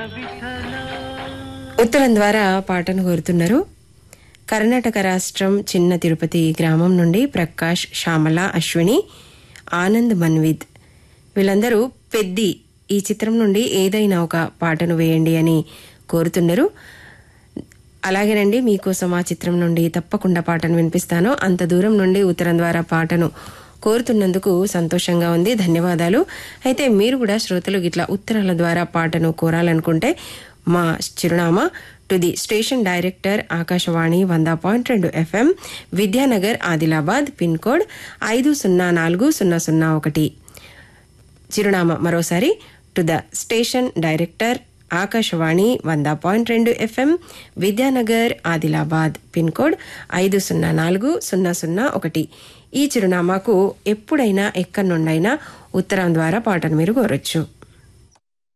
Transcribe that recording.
ఉత్తరం ద్వారా పాటను కోరుతున్నారు కర్ణాటక రాష్ట్రం చిన్న తిరుపతి గ్రామం నుండి ప్రకాష్ శ్యామల అశ్విని ఆనంద్ మన్విద్ వీళ్ళందరూ పెద్ది ఈ చిత్రం నుండి ఏదైనా ఒక పాటను వేయండి అని కోరుతున్నారు అలాగేనండి మీకోసం ఆ చిత్రం నుండి తప్పకుండా పాటను వినిపిస్తాను అంత దూరం నుండి ఉత్తరం ద్వారా పాటను కోరుతున్నందుకు సంతోషంగా ఉంది ధన్యవాదాలు అయితే మీరు కూడా శ్రోతలు ఇట్లా ఉత్తరాల ద్వారా పాటను కోరాలనుకుంటే మా చిరునామా to the station director Akashvani వంద పాయింట్ రెండు FM Vidyanagar Adilabad pin code ఐదు సున్నా నాలుగు సున్నా సున్నా ఒకటి చిరునామా మరోసారి to the station director Akashvani వంద పాయింట్ రెండు FM Vidyanagar Adilabad pin code ఐదు సున్నా నాలుగు సున్నా సున్నా ఒకటి ఈ చిరునామాకు ఎప్పుడైనా ఎక్కడి నుండైనా ఉత్తరం ద్వారా పాటను మీరు కోరొచ్చు